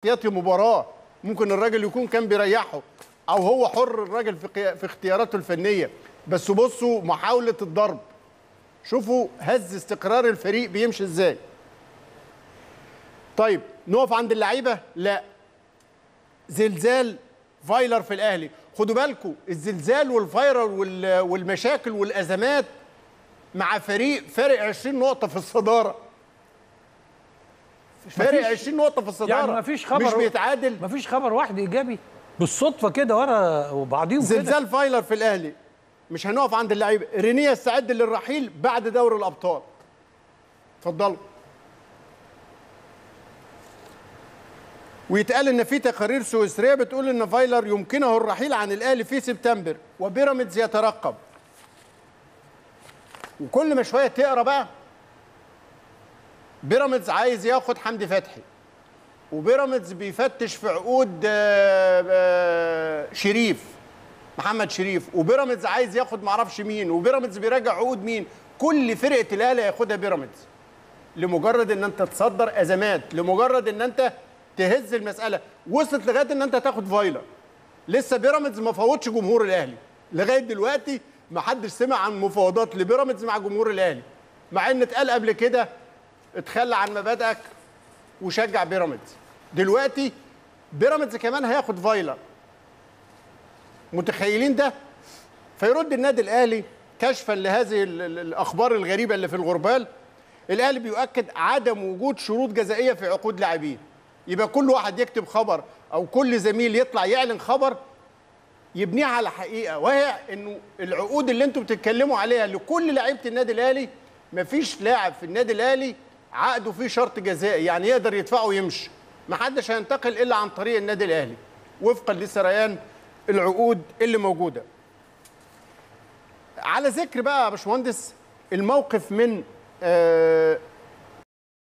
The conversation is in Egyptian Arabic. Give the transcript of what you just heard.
احتياطي مباراه ممكن الراجل يكون كان بيريحه او هو حر الراجل في قيا- في اختياراته الفنيه بس بصوا محاوله الضرب شوفوا هز استقرار الفريق بيمشي ازاي طيب نقف عند اللعيبه لا زلزال فايلر في الاهلي خدوا بالكم الزلزال والفايرر وال- والمشاكل والازمات مع فريق فارق 20 نقطه في الصداره فارق مفيش- 20 نقطه في الصداره يعني مفيش خبر مش بيتعادل مفيش خبر واحد ايجابي بالصدفه كده ورا وبعضيهم كده زلزال فايلر في الاهلي مش هنقف عند اللعيبه رينيه يستعد للرحيل بعد دوري الابطال اتفضلوا ويتقال ان في تقارير سويسريه بتقول ان فايلر يمكنه الرحيل عن الاهلي في سبتمبر وبيراميدز يترقب وكل ما شويه تقرا بقى بيراميدز عايز ياخد حمدي فتحي وبيراميدز بيفتش في عقود آه، آه، شريف محمد شريف وبيراميدز عايز ياخد معرفش مين وبيراميدز بيراجع عقود مين كل فرقه الاهلي هياخدها بيراميدز لمجرد ان انت تصدر ازمات لمجرد ان انت تهز المساله وصلت لغايه ان انت تاخد فايلر لسه بيراميدز ما فوتش جمهور الاهلي لغايه دلوقتي ما حدش سمع عن مفاوضات لبيراميدز مع جمهور الاهلي مع ان اتقال قبل كده اتخلى عن مبادئك وشجع بيراميدز دلوقتي بيراميدز كمان هياخد فايلر متخيلين ده فيرد النادي الاهلي كشفا لهذه ال- ال- الاخبار الغريبه اللي في الغربال الاهلي بيؤكد عدم وجود شروط جزائيه في عقود لاعبين يبقى كل واحد يكتب خبر او كل زميل يطلع يعلن خبر يبنيها على حقيقه وهي انه العقود اللي انتم بتتكلموا عليها لكل لعيبه النادي الاهلي مفيش لاعب في النادي الاهلي عقده فيه شرط جزائي يعني يقدر يدفعه ويمشي محدش هينتقل الا عن طريق النادي الاهلي وفقا لسريان العقود اللي موجوده على ذكر بقى يا باشمهندس الموقف من آه